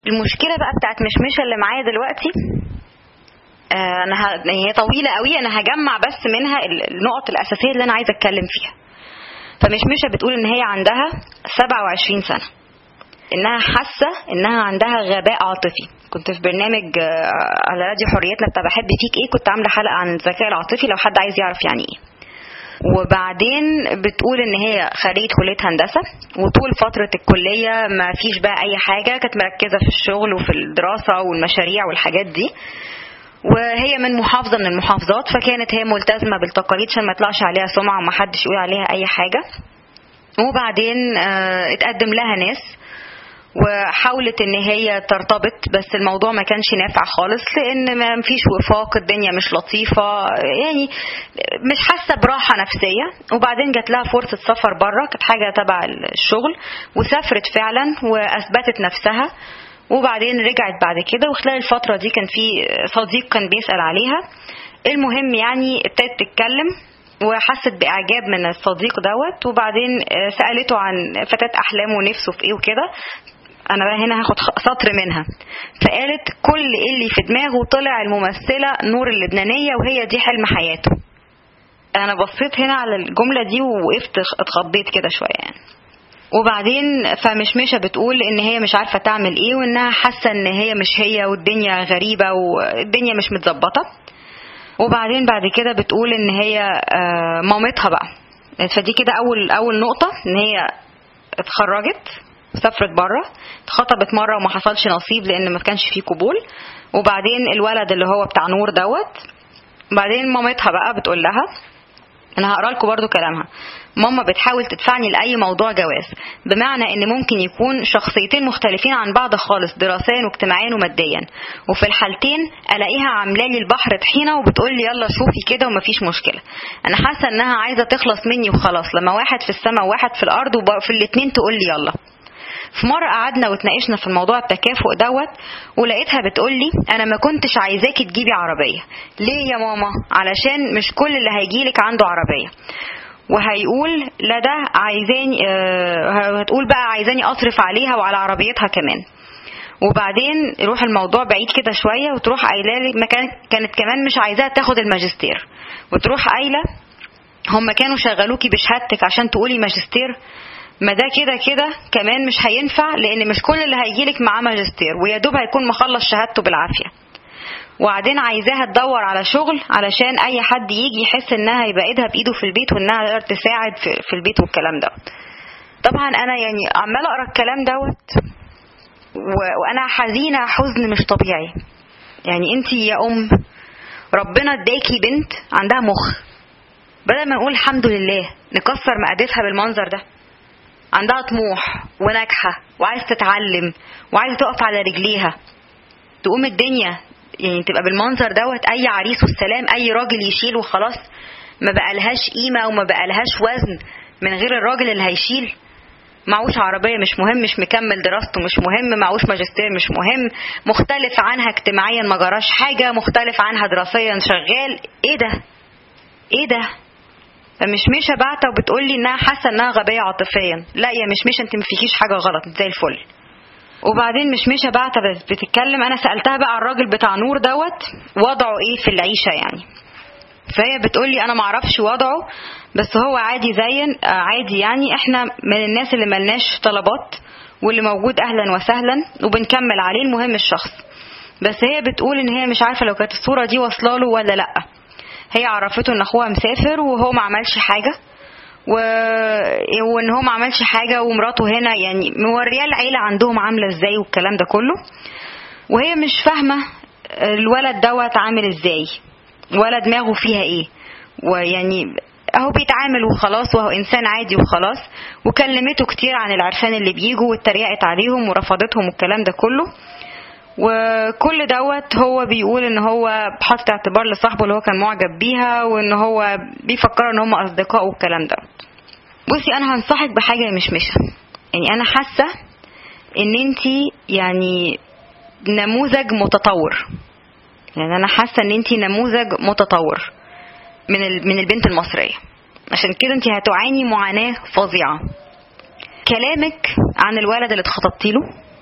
المشكله بقى بتاعت مشمشه اللي معايا دلوقتي آه، انا ه... هي طويله قوي انا هجمع بس منها النقط الاساسيه اللي انا عايزه اتكلم فيها فمشمشه بتقول ان هي عندها 27 سنه انها حاسه انها عندها غباء عاطفي كنت في برنامج آه، على راديو حريتنا بتاع بحب فيك ايه كنت عامله حلقه عن الذكاء العاطفي لو حد عايز يعرف يعني ايه وبعدين بتقول ان هي خريجة كلية هندسة وطول فترة الكلية ما فيش بقى اي حاجة كانت مركزة في الشغل وفي الدراسة والمشاريع والحاجات دي وهي من محافظة من المحافظات فكانت هي ملتزمة بالتقاليد عشان ما يطلعش عليها سمعة وما حدش يقول عليها اي حاجة وبعدين آه، اتقدم لها ناس وحاولت ان هي ترتبط بس الموضوع ما كانش نافع خالص لان ما فيش وفاق الدنيا مش لطيفه يعني مش حاسه براحه نفسيه وبعدين جات لها فرصه سفر بره كانت حاجه تبع الشغل وسافرت فعلا واثبتت نفسها وبعدين رجعت بعد كده وخلال الفتره دي كان في صديق كان بيسال عليها المهم يعني ابتدت تتكلم وحست باعجاب من الصديق دوت وبعدين سالته عن فتاه احلامه ونفسه في ايه وكده انا بقى هنا هاخد سطر منها فقالت كل اللي في دماغه طلع الممثله نور اللبنانيه وهي دي حلم حياته انا بصيت هنا على الجمله دي ووقفت اتخضيت كده شويه يعني وبعدين فمشمشه بتقول ان هي مش عارفه تعمل ايه وانها حاسه ان هي مش هي والدنيا غريبه والدنيا مش متظبطه وبعدين بعد كده بتقول ان هي آه، مامتها بقى فدي كده اول اول نقطه ان هي اتخرجت سافرت بره اتخطبت مره وما حصلش نصيب لان ما كانش فيه قبول وبعدين الولد اللي هو بتاع نور دوت بعدين مامتها بقى بتقول لها انا هقرا لكم برضو كلامها ماما بتحاول تدفعني لاي موضوع جواز بمعنى ان ممكن يكون شخصيتين مختلفين عن بعض خالص دراسيا واجتماعيا وماديا وفي الحالتين الاقيها عامله لي البحر طحينه وبتقول لي يلا شوفي كده ومفيش مشكله انا حاسه انها عايزه تخلص مني وخلاص لما واحد في السماء وواحد في الارض وفي الاتنين تقول لي يلا في مرة قعدنا واتناقشنا في الموضوع التكافؤ دوت ولقيتها بتقول لي انا ما كنتش عايزاكي تجيبي عربية ليه يا ماما علشان مش كل اللي هيجيلك عنده عربية وهيقول لا ده عايزاني آه، هتقول بقى عايزاني اصرف عليها وعلى عربيتها كمان وبعدين يروح الموضوع بعيد كده شويه وتروح قايله لي ما كانت كانت كمان مش عايزاها تاخد الماجستير وتروح قايله هم كانوا شغلوكي بشهادتك عشان تقولي ماجستير ما ده كده كده كمان مش هينفع لان مش كل اللي هيجيلك معاه ماجستير ويا دوب هيكون مخلص شهادته بالعافيه وبعدين عايزاها تدور على شغل علشان اي حد يجي يحس انها يبقى ايدها بايده في البيت وانها تقدر تساعد في, في البيت والكلام ده طبعا انا يعني عماله اقرا الكلام دوت و- وانا حزينه حزن مش طبيعي يعني انت يا ام ربنا اداكي بنت عندها مخ بدل ما نقول الحمد لله نكسر مقادفها بالمنظر ده عندها طموح وناجحه وعايزه تتعلم وعايزه تقف على رجليها تقوم الدنيا يعني تبقى بالمنظر دوت اي عريس والسلام اي راجل يشيل وخلاص ما بقالهاش قيمه وما بقالهاش وزن من غير الراجل اللي هيشيل معوش عربيه مش مهم مش مكمل دراسته مش مهم معوش ماجستير مش مهم مختلف عنها اجتماعيا ما جراش حاجه مختلف عنها دراسيا شغال ايه ده ايه ده فمشمشة بعتة وبتقول لي انها حاسه انها غبيه عاطفيا لا يا مشمشة انت ما فيكيش حاجه غلط انت زي الفل وبعدين مشمشة بعتة بس بتتكلم انا سالتها بقى على الراجل بتاع نور دوت وضعه ايه في العيشه يعني فهي بتقول لي انا معرفش وضعه بس هو عادي زي آه، عادي يعني احنا من الناس اللي ملناش طلبات واللي موجود اهلا وسهلا وبنكمل عليه المهم الشخص بس هي بتقول ان هي مش عارفه لو كانت الصوره دي واصله له ولا لا هي عرفته ان اخوها مسافر وهو ما عملش حاجه و... وان هو ما عملش حاجه ومراته هنا يعني موريه العيله عندهم عامله ازاي والكلام ده كله وهي مش فاهمه الولد دوت عامل ازاي ولا دماغه فيها ايه ويعني اهو بيتعامل وخلاص وهو انسان عادي وخلاص وكلمته كتير عن العرفان اللي بيجوا واتريقت عليهم ورفضتهم والكلام ده كله وكل دوت هو بيقول ان هو حاطط اعتبار لصاحبه اللي هو كان معجب بيها وان هو بيفكر ان هم اصدقاء والكلام ده بصي انا هنصحك بحاجه يا مشمشه يعني انا حاسه ان انت يعني نموذج متطور يعني انا حاسه ان انت نموذج متطور من ال- من البنت المصريه عشان كده انت هتعاني معاناه فظيعه كلامك عن الولد اللي اتخطبتي له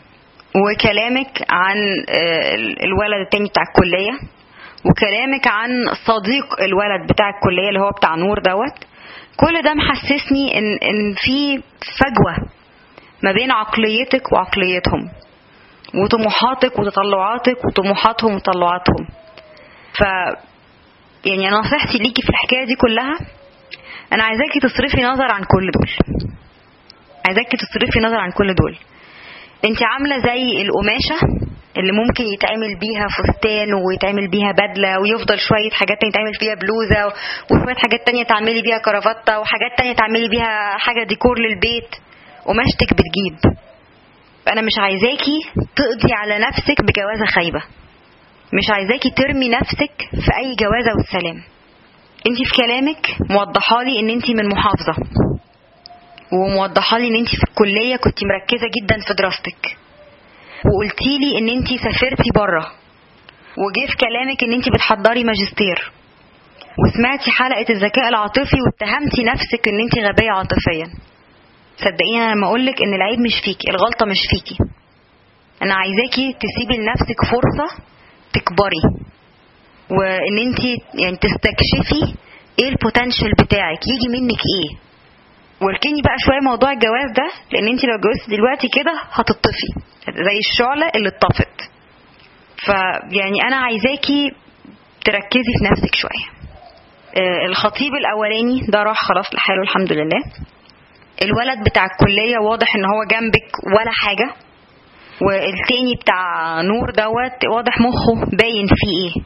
وكلامك عن آه، الولد التاني بتاع الكليه وكلامك عن صديق الولد بتاع الكليه اللي هو بتاع نور دوت كل ده محسسني ان ان في فجوه ما بين عقليتك وعقليتهم وطموحاتك وتطلعاتك وطموحاتهم وتطلعاتهم ف يعني نصيحتي ليكي في الحكايه دي كلها انا عايزاكي تصرفي نظر عن كل دول عايزاكي تصرفي نظر عن كل دول انت عامله زي القماشه اللي ممكن يتعمل بيها فستان ويتعمل بيها بدلة ويفضل شوية حاجات تانية تعمل فيها بلوزة وشوية حاجات تانية تعملي بيها كرافتة وحاجات تانية تعملي بيها حاجة ديكور للبيت قماشتك بتجيب أنا مش عايزاكي تقضي على نفسك بجوازة خايبة مش عايزاكي ترمي نفسك في أي جوازة والسلام انت في كلامك موضحالي ان انت من محافظة وموضحالي ان انت في الكلية كنت مركزة جدا في دراستك وقلتي لي ان انت سافرتي بره وجه في كلامك ان انت بتحضري ماجستير وسمعتي حلقة الذكاء العاطفي واتهمتي نفسك ان انت غبية عاطفيا صدقيني انا لما اقولك ان العيب مش فيكي الغلطة مش فيكي انا عايزاكي تسيبي لنفسك فرصة تكبري وان انت يعني تستكشفي ايه البوتنشال بتاعك يجي منك ايه واركني بقى شويه موضوع الجواز ده لان انت لو اتجوزتي دلوقتي كده هتطفي زي الشعله اللي اتطفت فيعني انا عايزاكي تركزي في نفسك شويه آه، الخطيب الاولاني ده راح خلاص لحاله الحمد لله الولد بتاع الكليه واضح ان هو جنبك ولا حاجه والتاني بتاع نور دوت واضح مخه باين فيه ايه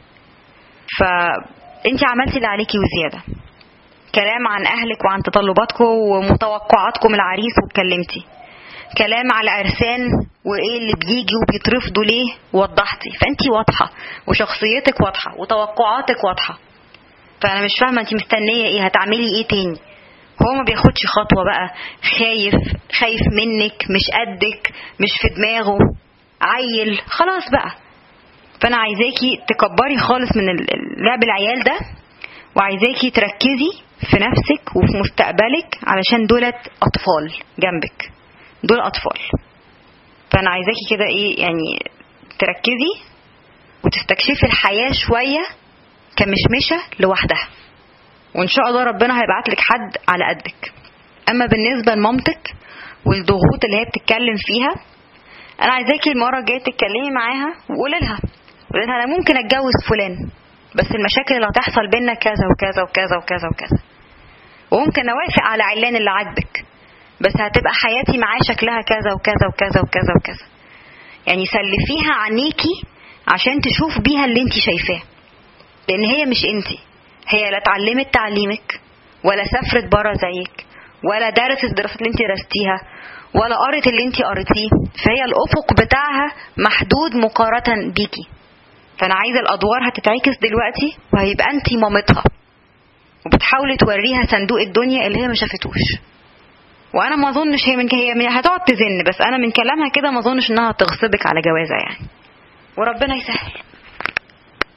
فانت عملتي اللي عليكي وزياده كلام عن اهلك وعن تطلباتكم ومتوقعاتكم العريس واتكلمتي كلام على عرسان وايه اللي بيجي وبيترفضوا ليه وضحتي فانت واضحه وشخصيتك واضحه وتوقعاتك واضحه فانا مش فاهمه انت مستنيه ايه هتعملي ايه تاني هو ما بياخدش خطوه بقى خايف خايف منك مش قدك مش في دماغه عيل خلاص بقى فانا عايزاكي تكبري خالص من لعب العيال ده وعايزاكي تركزي في نفسك وفي مستقبلك علشان دولت اطفال جنبك دول اطفال فانا عايزاكي كده ايه يعني تركزي وتستكشفي الحياه شويه كمشمشه لوحدها وان شاء الله ربنا هيبعت لك حد على قدك اما بالنسبه لمامتك والضغوط اللي هي بتتكلم فيها انا عايزاكي المره الجايه تتكلمي معاها وقولي لها قولي لها انا ممكن اتجوز فلان بس المشاكل اللي هتحصل بينا كذا وكذا وكذا وكذا وكذا وممكن اوافق على علان اللي عاجبك بس هتبقى حياتي معاه شكلها كذا وكذا وكذا وكذا وكذا يعني سلفيها عينيكي عشان تشوف بيها اللي انت شايفاه لان هي مش انت هي لا اتعلمت تعليمك ولا سافرت بره زيك ولا درست الدراسات اللي انت درستيها ولا قرت اللي انت قريتيه فهي الافق بتاعها محدود مقارنه بيكي فانا عايزه الادوار هتتعكس دلوقتي وهيبقى انت مامتها وبتحاولي توريها صندوق الدنيا اللي هي ما شافتوش وانا ما اظنش هي من هي هتقعد تزن بس انا من كلامها كده ما اظنش انها تغصبك على جوازه يعني وربنا يسهل